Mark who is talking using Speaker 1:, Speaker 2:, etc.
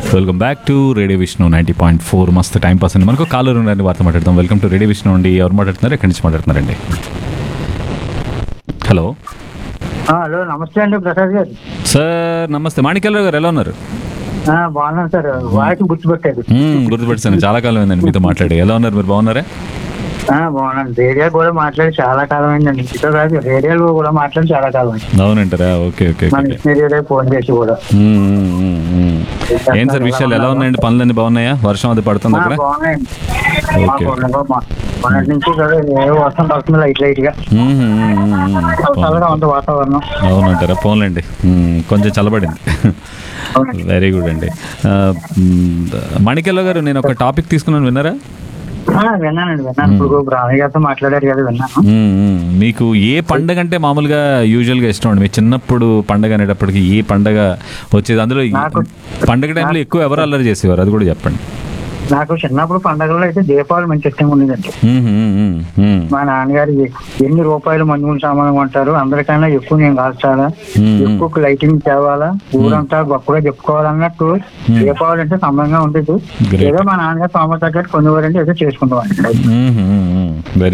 Speaker 1: Welcome back to radio Vishnu ninety point four మస్తు time pass అండి మనకు కాలర్ ఉన్నారని వార్త మాట్లాడదాం వెల్కమ్ టు రేడియో విష్ణు అండి ఎవరు మాట్లాడుతున్నారు ఎక్కడి నుంచి మాట్లాడుతున్నారండి హలో
Speaker 2: ఆ, హలో నమస్తే అండి ప్రసాద్ గారు
Speaker 1: సార్ నమస్తే మాణిక్యాలరావు గారు ఎలా ఉన్నారు
Speaker 2: ఆ, బాగున్నాను సార్ వాయిస్ గుర్తుపెట్టారు
Speaker 1: మ్మ్, గుర్తుపెట్టాను చాలా కాలం అయిందండి మీతో మాట్లాడి ఎలా ఉన్నారు మీరు బాగున్నారా
Speaker 2: ఆ, బాగున్నాను రేడియో కూడా మాట్లాడి చాలా కాలం అయిందండి మీతో కాదు రేడియోలో కూడా మాట్లాడి చాలా కాలం అయింది
Speaker 1: అవునంటారా ఓకే ఓకే
Speaker 2: మన
Speaker 1: ఓకే
Speaker 2: ఇచ్చిన రేడియో ఫోన్ చేసి కూడా
Speaker 1: మ్మ్, మ్మ్, మ్మ్, మ్మ్. ఏం సార్ విషయాలు ఎలా ఉన్నాయండి పనులన్నీ బాగున్నాయా వర్షం అది పడుతుంది
Speaker 2: ఆ,
Speaker 1: అక్కడ
Speaker 2: బాగున్నాయండి మా
Speaker 1: ఓకే.
Speaker 2: ఫోన్లో మా- మొన్నటి నుంచి కూడా ఏ వర్షం పడుతుంది లైట్ లైట్ గా
Speaker 1: మ్మ్, మ్మ్, మ్మ్, మ్మ్.
Speaker 2: చల్లగా ఉంది వాతావరణం
Speaker 1: అవునంటారా ఫోన్లేండి మ్మ్, కొంచెం చల్లబడింది
Speaker 2: అవునండి.
Speaker 1: వెరీ గుడ్ అండి మణికెల్ల గారు నేను ఒక టాపిక్ తీసుకున్నాను విన్నారా
Speaker 2: ఆ, విన్నానండి విన్నాను ఇప్పుడు రామయ్య గారితో మాట్లాడారు కదా విన్నాను
Speaker 1: మ్మ్, మ్మ్. మీకు ఏ పండగ అంటే మామూలుగా యూజువల్గా ఇష్టం అండి మీ చిన్నప్పుడు పండగ అనేటప్పటికి ఏ పండగ వచ్చేది అందులో ఈ
Speaker 2: నాకు-
Speaker 1: పండగ టైంలో ఎక్కువ ఎవరు అల్లరి చేసేవారు అది కూడా చెప్పండి
Speaker 2: నాకు చిన్నప్పుడు పండగల్లో అయితే దీపావళి మంచి ఇష్టంగా ఉండేదండి
Speaker 1: మ్మ్, మ్మ్, మ్మ్, మ్మ్.
Speaker 2: మా నాన్నగారు ఎ- ఎన్ని రూపాయలు మందుగుల సామాను కొంటారు అందరికన్నా ఎక్కువ నేను కాల్చాలా
Speaker 1: మ్మ్.
Speaker 2: ఎక్కువ లైటింగ్ తేవాలా ఊరంతా గొప్పగా చెప్పుకోవాలన్నట్టు దీపావళి అంటే సంబంధంగా ఉండేది
Speaker 1: Great.
Speaker 2: ఏదో మా నాన్నగారు సోమ తగ్గట్టు కొనేవారంటే ఏదో చేసుకుంటాం
Speaker 1: మ్మ్, మ్మ్, మ్మ్. వెరీ